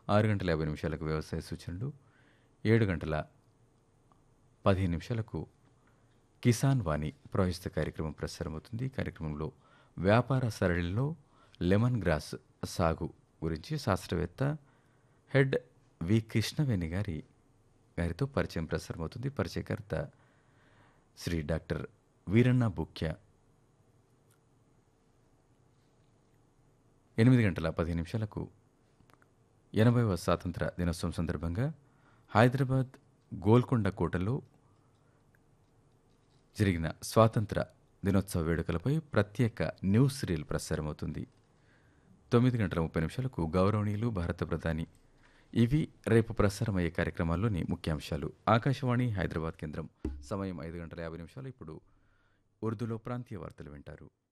ఆరు గంటల యాభై నిమిషాలకు వ్యవసాయ సూచనలు ఏడు గంటల పదిహేను నిమిషాలకు కిసాన్ వాణి ప్రవహిత కార్యక్రమం ప్రసారమవుతుంది ఈ కార్యక్రమంలో వ్యాపార సరళిలో లెమన్ గ్రాస్ సాగు గురించి శాస్త్రవేత్త హెడ్ వి కృష్ణవేణి గారి గారితో పరిచయం ప్రసారమవుతుంది పరిచయకర్త శ్రీ డాక్టర్ వీరన్న బుక్య ఎనిమిది గంటల పదిహేను నిమిషాలకు ఎనభైవ స్వాతంత్ర దినోత్సవం సందర్భంగా హైదరాబాద్ గోల్కొండ కోటలో జరిగిన స్వాతంత్ర దినోత్సవ వేడుకలపై ప్రత్యేక న్యూస్ రీల్ ప్రసారమవుతుంది తొమ్మిది గంటల ముప్పై నిమిషాలకు గౌరవనీయులు భారత ప్రధాని ఇవి రేపు ప్రసారమయ్యే కార్యక్రమాల్లోని ముఖ్యాంశాలు ఆకాశవాణి హైదరాబాద్ కేంద్రం సమయం ఐదు గంటల యాభై నిమిషాలు ఇప్పుడు ఉర్దూలో ప్రాంతీయ వార్తలు వింటారు